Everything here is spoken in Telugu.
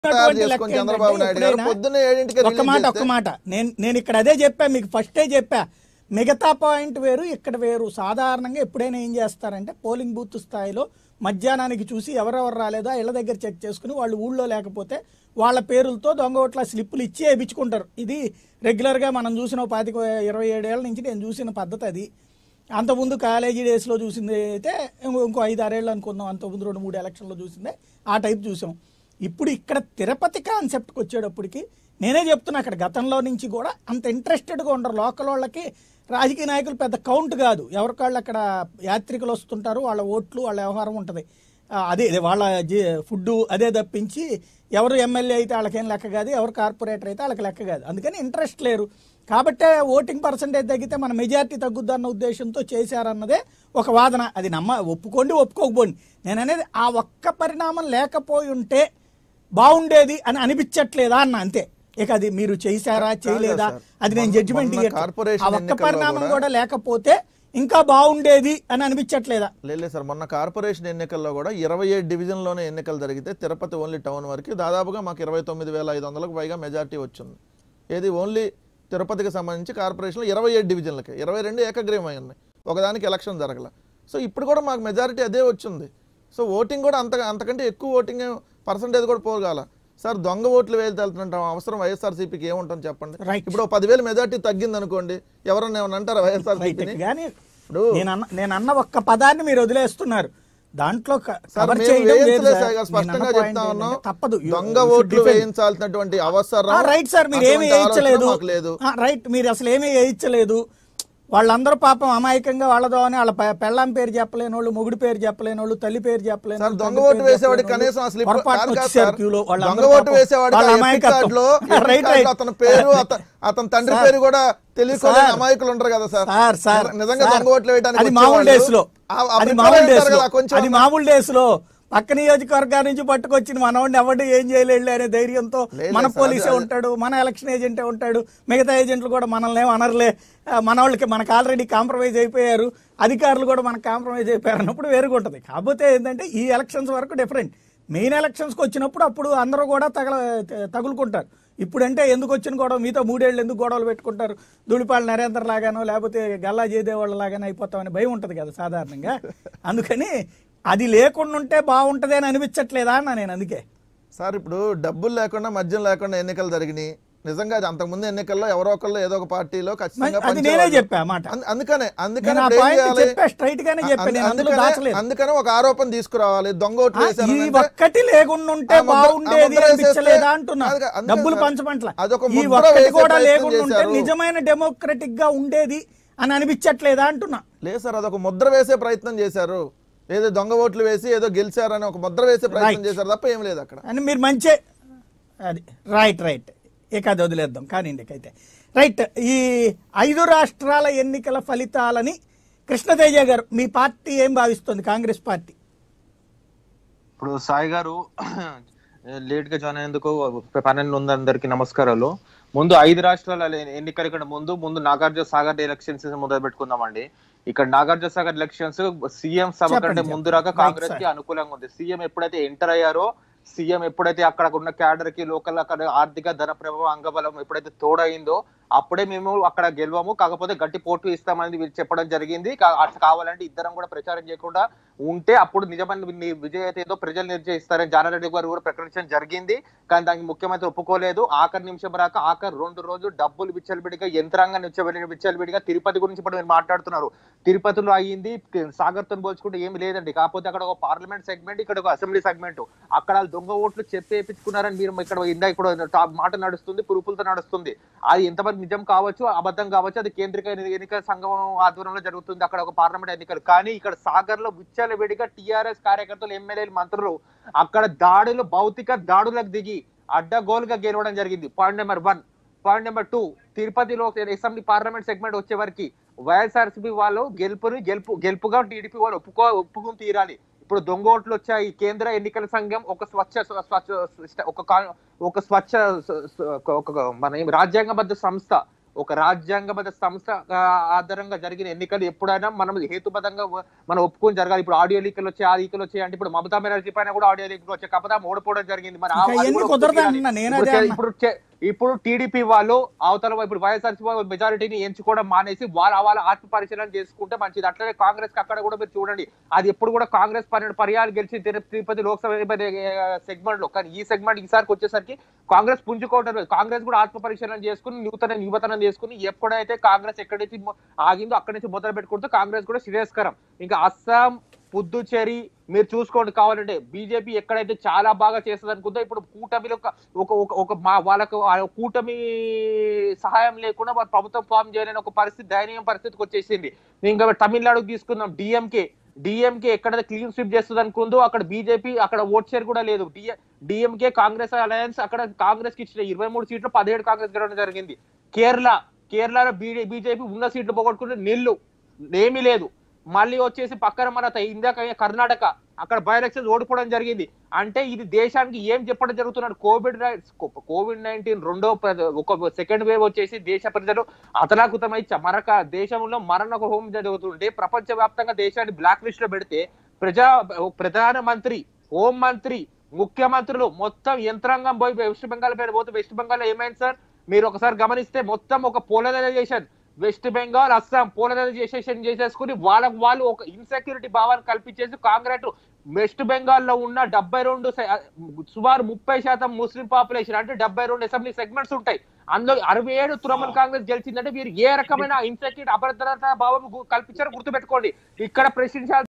తయారు లెక్క చేసుకొని ఏంటంటే చంద్రబాబు నాయుడు గారు ఎప్పుడైనా పొద్దున్నే ఏడింటికి ఒక్క రిలీజ్ మాట చేస్తే ఒక్క మాట నేను నేను ఇక్కడ అదే చెప్పా మీకు ఫస్టే చెప్పా మిగతా పాయింట్ వేరు ఇక్కడ వేరు సాధారణంగా ఎప్పుడైనా ఏం చేస్తారంటే పోలింగ్ బూత్ స్థాయిలో మధ్యాహ్నానికి చూసి ఎవరెవరు రాలేదో ఇళ్ళ దగ్గర చెక్ చేసుకుని వాళ్ళు ఊళ్ళో లేకపోతే వాళ్ళ పేరులతో దొంగ ఓట్ల స్లిప్పులు ఇచ్చి వేయించుకుంటారు ఇది రెగ్యులర్గా మనం చూసిన పాతిక ఇరవై ఏడేళ్ల నుంచి నేను చూసిన పద్ధతి అది అంతకుముందు కాలేజీ డేస్లో చూసింది అయితే ఇంకో ఇంకో ఐదు ఆరేళ్ళు అనుకుందాం అంతకుముందు రెండు మూడు ఎలక్షన్లో చూసిందే ఆ టైప్ చూసాం ఇప్పుడు ఇక్కడ తిరుపతి కాన్సెప్ట్కి వచ్చేటప్పటికి నేనే చెప్తున్నా అక్కడ గతంలో నుంచి కూడా అంత ఇంట్రెస్టెడ్గా ఉండరు లోకల్ వాళ్ళకి రాజకీయ నాయకులు పెద్ద కౌంట్ కాదు ఎవరికాళ్ళు అక్కడ యాత్రికులు వస్తుంటారు వాళ్ళ ఓట్లు వాళ్ళ వ్యవహారం ఉంటుంది ఆ, అదే అదే వాళ్ళ ఫుడ్ అదే తప్పించి ఎవరు ఎమ్మెల్యే అయితే వాళ్ళకేం లెక్క కాదు ఎవరు కార్పొరేటర్ అయితే వాళ్ళకి లెక్క కాదు అందుకని ఇంట్రెస్ట్ లేరు కాబట్టే ఓటింగ్ పర్సంటేజ్ తగ్గితే మన మెజారిటీ తగ్గుద్దన్న ఉద్దేశంతో చేశారన్నదే ఒక వాదన అది నమ్మ ఒప్పుకోండి ఒప్పుకోకపోండి నేను అనేది ఆ ఒక్క పరిణామం లేకపోయి ఉంటే బాగుండేది అని అనిపించట్లేదా అన్న అంతే ఇక అది మీరు చేశారా చేయలేదా సార్. అది నేను మొన్న- జడ్జిమెంట్ మొన్న కార్పొరేషన్ ఆ ఒక్క ఎన్నికల్లో పరిణామం కూడా- కూడా లేకపోతే ఇంకా బాగుండేది అని అనిపించట్లేదా లేదు సార్ మొన్న కార్పొరేషన్ ఎన్నికల్లో కూడా ఇరవై ఏడు డివిజన్లోనే ఎన్నికలు జరిగితే తిరుపతి ఓన్లీ టౌన్ వరకు దాదాపుగా మాకు ఇరవై తొమ్మిది వేల ఐదు వందలకు పైగా మెజార్టీ వచ్చింది ఏది ఓన్లీ తిరుపతికి సంబంధించి కార్పొరేషన్లో ఇరవై ఏడు డివిజన్లకి ఇరవై రెండు ఏకగ్రీవమై ఉన్నాయి ఒకదానికి ఎలక్షన్ జరగల సో ఇప్పుడు కూడా మాకు మెజారిటీ అదే వచ్చింది సో ఓటింగ్ కూడా అంత అంతకంటే ఎక్కువ ఓటింగ్ పర్సంటేజ్ కూడా పోగల సార్ దొంగ ఓట్లు వేలు వెళ్తుంటాం అవసరం వైఎస్ఆర్సీపీకి ఏముంటుంది చెప్పండి Right. ఇప్పుడు ఓ పదివేలు మెజార్టీ తగ్గింది అనుకోండి ఎవరన్నా ఏమన్నా అంటారా రైట్ వైఎస్ఆర్సీపీని కానీ ఇప్పుడు నేను అన్న నేను అన్న ఒక్క పదాన్ని మీరు వదిలేస్తున్నారు దాంట్లో క- సార్ కవర్ మేము చేయడం వేరు వేయించలేదు సార్. సార్, నేను స్పష్టంగా అన్న పాయింట్ చెప్తా ఉన్నాం ఏంటంటే తప్పదు You- దొంగ you should ఓట్లు defend. వేయించాల్సినటువంటి అవసరం ఆ, రైట్ సార్ మీరు ఏమీ అటువంటి ఆలోచన వేయించలేదు మాకు లేదు ఆ, రైట్ మీరు అసలు ఏమీ వేయించలేదు వాళ్ళందరూ పాపం అమాయకంగా వాళ్ళదో అని వాళ్ళ పె- పెళ్ళాం పేరు చెప్పలేని వాళ్ళు మొగుడు పేరు చెప్పలేని వాళ్ళు తల్లి పేరు చెప్పలేని సార్ వాళ్ళు, దొంగ తండ్రి ఓటు పేరు వేసేవాడికి చెప్పలేని కనీసం వాళ్ళు, అసలు పొరపాటున కాదు కాదు వచ్చేసారు సార్. క్యూలో దొంగ వాళ్ళందరూ ఓటు పాపం వేసేవాడికి వాళ్ళ ఆ ఎపిక్ అమాయకత్వం. కార్డులో ఎపిక్ రైట్ కార్డులో రైట్ అతని పేరు అత- అతని తండ్రి సార్. పేరు కూడా తెలియకుండా సార్. అమాయకులు ఉంటారు కదా సార్ సార్ సార్ నిజ- నిజంగా సార్, దొంగ ఓట్లు వేయడానికి అది మామూలు వచ్చేవాళ్ళు డేస్ లో ఆ- ఆ అది ప్రిపేర్ మామూలు అవుతారు డేస్ లో కదా కొంచెం అది మామూలు డేస్ లో పక్క నియోజకవర్గాల నుంచి పట్టుకొచ్చిన మనవాడిని ఎవడు ఏం చేయలేడు అనే ధైర్యంతో లేదు మన సార్, పోలీసే అది- ఉంటాడు మన ఎలక్షన్ ఏజెంటే ఉంటాడు మిగతా ఏజెంట్లు కూడా మనల్ని ఏం అనర్లే ఆ, మన వాళ్ళకి మనకు ఆల్రెడీ కాంప్రమైజ్ అయిపోయారు అధికారులు కూడా మనకు కాంప్రమైజ్ అయిపోయారు అన్నప్పుడు వేరుగా ఉంటుంది కాకపోతే ఏంటంటే ఈ ఎలక్షన్స్ వరకు డిఫరెంట్ మెయిన్ ఎలక్షన్స్కి వచ్చినప్పుడు అప్పుడు అందరూ కూడా తగల తగులుకుంటారు ఇప్పుడంటే ఎందుకు వచ్చిన గొడవ మీతో మూడేళ్ళు ఎందుకు గొడవలు పెట్టుకుంటారు ధూళిపాల నరేంద్ర లాగానో లేకపోతే గల్లా జయదేవాళ్ళ లాగానో అయిపోతామని భయం ఉంటుంది కదా సాధారణంగా అందుకని అది లేకుండా ఉంటే బాగుంటుంది అని అనిపించట్లేదా అన్న నేను అందుకే సార్ ఇప్పుడు డబ్బులు లేకుండా మద్యం లేకుండా ఎన్నికలు జరిగినాయి నిజంగా అది అంతకుముందు ఎన్నికల్లో ఎవరో ఒకళ్ళు ఏదో ఒక పార్టీలో ఖచ్చితంగా అది నేనే పంచేవాళ్ళు. చెప్పా ఆ మాట అంద- అందుకనే అందుకనే నేను ఆ ఇప్పుడు ఏం పాయింట్ చేయాలి? చెప్పా స్ట్రైట్ గానే చెప్పా అందు- నేను అందులో అందుకనే- దాచలేదు అందుకనే ఒక ఆరోపణ తీసుకురావాలి దొంగ ఓట్లు ఆ, వేశారు ఈ అంటే ఒక్కటి లేకుండా ఉంటే ఆ ముద్ర- ఆ బాగుండేది ముద్ర వేసేస్తే- అనిపించలేదా అంటున్నా అది కా- అందుకే డబ్బులు సార్, పంచమంట్ల అదొక ఈ ముద్ర ఒక్కటి వేసే కూడా ప్రయత్నం లేకుండా ఉంటే చేశారు. నిజమైన డెమోక్రటిక్ గా ఉండేది అని అనిపించట్లేదా అంటున్నా లేదు సార్ అదొక ముద్ర వేసే ప్రయత్నం చేశారు ఏదో దొంగ ఓట్లు వేసి ఏదో గెలిచారని ఒక ముద్ర వేసే ప్రయత్నం Right. చేశారు తప్ప ఏం లేదు అక్కడ అని మీరు మంచి అది రైట్ రైట్ ఇక అది వదిలేద్దాం కానీ అయితే రైట్ ఈ ఐదు రాష్ట్రాల ఎన్నికల ఫలితాలని కృష్ణతేజ గారు మీ పార్టీ ఏం భావిస్తుంది కాంగ్రెస్ పార్టీ ఇప్పుడు సాయి గారు లేట్ గా జాయిన్ అయినందుకు పన్నెండు ఉంది అందరికి నమస్కారాలు ముందు ఐదు రాష్ట్రాల ఎన్నికల కంటే ముందు ముందు నాగార్జున సాగర్ ఎలక్షన్స్ మొదలు పెట్టుకుందామండి ఇక్కడ నాగార్జున సాగర్ ఎలక్షన్స్ సీఎం సభ చెప్పండి, కంటే చెప్పండి. ముందు రాక Right, కాంగ్రెస్ కి sir. అనుకూలంగా ఉంది సీఎం ఎప్పుడైతే ఎంటర్ అయ్యారో సీఎం ఎప్పుడైతే అక్కడ ఉన్న క్యాడర్ కి లోకల్ అక్కడ ఆర్థిక ధన ప్రభావం అంగబలం ఎప్పుడైతే తోడైందో అప్పుడే మేము అక్కడ గెలవము కాకపోతే గట్టి పోటీ ఇస్తామని వీళ్ళు చెప్పడం జరిగింది కా- అట్లా కావాలంటే ఇద్దరం కూడా ప్రచారం చేయకుండా ఉంటే అప్పుడు నిజమైన ని- విజయత ఏదో ప్రజలు నిర్ణయిస్తారని జానారెడ్డి గారు కూడా ప్రకటించడం జరిగింది కానీ దానికి ముఖ్యమంత్రి ఒప్పుకోలేదు ఆఖరి నిమిషం రాక ఆఖరి రెండు రోజులు డబ్బులు విచ్చలవిడిగా యంత్రాంగం విచ్చలవిడిగా విచ్చలవిడిగా తిరుపతి గురించి ఇప్పుడు మీరు మాట్లాడుతున్నారు తిరుపతిలో అయ్యింది సాగర్ తో పోల్చుకుంటే ఏమి లేదండి కాకపోతే అక్కడ ఒక పార్లమెంట్ సెగ్మెంట్ ఇక్కడ ఒక అసెంబ్లీ సెగ్మెంట్ అక్కడ వాళ్ళు దొంగ ఓట్లు చెప్పేపించుకున్నారని మీరు ఇక్కడ ఇందా ఇక్కడ టాప్ మాట నడుస్తుంది పురుపులతో నడుస్తుంది అది ఎంతమంది నిజం కావచ్చు అబద్ధం కావచ్చు అది కేంద్రీయ ఎన్నికల సంఘం ఆధ్వర్యంలో జరుగుతుంది అక్కడ ఒక పార్లమెంట్ ఎన్నికలు కానీ ఇక్కడ సాగర్ లో విచ్చలవిడిగా టిఆర్ఎస్ కార్యకర్తలు ఎమ్మెల్యేలు మంత్రులు అక్కడ దాడులు భౌతిక దాడులకు దిగి అడ్డగోలుగా గెలవడం జరిగింది point number one point number two తిరుపతిలో అసెంబ్లీ పార్లమెంట్ సెగ్మెంట్ వచ్చే వరకు వైఎస్ఆర్సీపీ వాళ్ళు గెలుపుని గెలుపు గెలుపుగా టీడీపీ వాళ్ళు ఒప్పుకో ఒప్పుకుని తీరాలి ఇప్పుడు దొంగ ఓట్లు వచ్చాయి కేంద్ర ఎన్నికల సంఘం ఒక స్వచ్ఛ స్వచ్ఛ ఒక కా- ఒక స్వచ్ఛ ఒక మన ఏం రాజ్యాంగబద్ధ సంస్థ ఒక రాజ్యాంగబద్ధ సంస్థ ఆ, ఆధారంగా జరిగిన ఎన్నికలు ఎప్పుడైనా మనం హేతుబద్ధంగా వ- మనం ఒప్పుకొని జరగాలి ఇప్పుడు ఆడియో లీకులు వచ్చాయి ఆ లీకులు వచ్చాయి అంటే ఇప్పుడు మమతా బెనర్జీ పైన కూడా ఆడియో లీకులు వచ్చాయి కాకపోతే ఆమె ఓడిపోవడం జరిగింది మరి ఆ- ఇంకా అది ఎన్ని కూడా కుదరదు ఒప్పుకోవాలి. అంటున్నా, నేను ఇప్పుడు అదే చే- అన్నా. ఇప్పుడు చే- ఇప్పుడు టీడీపీ వాళ్ళు అవతల వైపు ఇప్పుడు వైఎస్ఆర్సీ మెజారిటీని ఎంచుకోవడం మానేసి వాళ్ళ వాళ్ళ ఆత్మ పరిశీలన చేసుకుంటే మంచిది అట్లనే కాంగ్రెస్ కి అక్కడ కూడా మీరు చూడండి అది ఎప్పుడు కూడా కాంగ్రెస్ పన్నెండు పర్యాలు గెలిచి తిరు- తిరుపతి లోక్సభ సెగ్మెంట్ లో కానీ ఈ సెగ్మెంట్ ఈసారికి వచ్చేసరికి కాంగ్రెస్ పుంజుకోవడం లేదు కాంగ్రెస్ కూడా ఆత్మ పరిశీలన చేసుకుని నూతన యువతనం చేసుకుని ఎప్పుడైతే కాంగ్రెస్ ఎక్కడైతే మొ- ఆగిందో అక్కడి నుంచి మొదలు పెట్టుకుంటే కాంగ్రెస్ కూడా శ్రేయస్కరం ఇంకా అస్సాం పుదుచ్చేరి మీరు చూసుకోండి కావాలంటే బీజేపీ ఎక్కడైతే చాలా బాగా చేస్తుంది అనుకుందో ఇప్పుడు కూటమిలో ఒక ఒక ఒక- ఒక మా వాళ్ళకు ఆ కూటమి సహాయం లేకుండా వాళ్ళ ప్రభుత్వం ఫామ్ చేయలేని ఒక పరిస్థితి దయనీయ పరిస్థితికి వచ్చేసింది ఇంకా తమిళనాడుకు తీసుకుందాం డిఎంకే డిఎంకే ఎక్కడ క్లీన్ స్వీప్ చేస్తుంది అనుకుందో అక్కడ బీజేపీ అక్కడ ఓట్ షేర్ కూడా లేదు డిఎంకే కాంగ్రెస్ అలయన్స్ అక్కడ కాంగ్రెస్ కి ఇచ్చిన ఇరవై మూడు సీట్లు పదిహేడు కాంగ్రెస్ గెలవడం జరిగింది కేరళ కేరళలో బీజేపీ ఉన్న సీట్లు పోగొట్టుకుంటే నిల్లు ఏమీ లేదు మళ్ళీ వచ్చేసి పక్కన మన త- ఇందాక కర్ణాటక అక్కడ బై ఎలక్షన్స్ ఓడిపోవడం జరిగింది అంటే ఇది దేశానికి ఏం చెప్పడం జరుగుతున్నాడు కోవిడ్ కోవిడ్ నైన్టీన్ రెండో ప్ర- ఒక సెకండ్ వేవ్ వచ్చేసి దేశ ప్రజలు అతలాకుతమై చ- మరక దేశంలో మరణ హోం జరుగుతుంటే ప్రపంచ వ్యాప్తంగా దేశాన్ని బ్లాక్ లిస్ట్ లో పెడితే ప్రజా ప్రధాన మంత్రి హోం మంత్రి ముఖ్యమంత్రులు మొత్తం యంత్రాంగం పోయి వెస్ట్ బెంగాల్ పేరు పోతే వెస్ట్ బెంగాల్ ఏమైంది సార్ మీరు ఒకసారి గమనిస్తే మొత్తం ఒక పోలరైజేషన్ వెస్ట్ బెంగాల్ అస్సాం పోలరైజేషన్ చేసేసుకుని వాళ్ళకు వాళ్ళు ఒక ఇన్సెక్యూరిటీ భావాన్ని కల్పించేసి కాంగ్రెస్ వెస్ట్ బెంగాల్ లో ఉన్న డెబ్బై రెండు స- సుమారు ముప్పై శాతం ముస్లిం పాపులేషన్ అంటే డెబ్బై రెండు అసెంబ్లీ సెగ్మెంట్స్ ఉంటాయి అందులో అరవై ఏడు తృణమూల్ కాంగ్రెస్ గెలిచిందంటే మీరు ఏ రకమైన ఇన్సెక్యూరిటీ అభద్రతా భావం గు- కల్పించారో గుర్తుపెట్టుకోండి ఇక్కడ ప్రశ్నించాల్సిన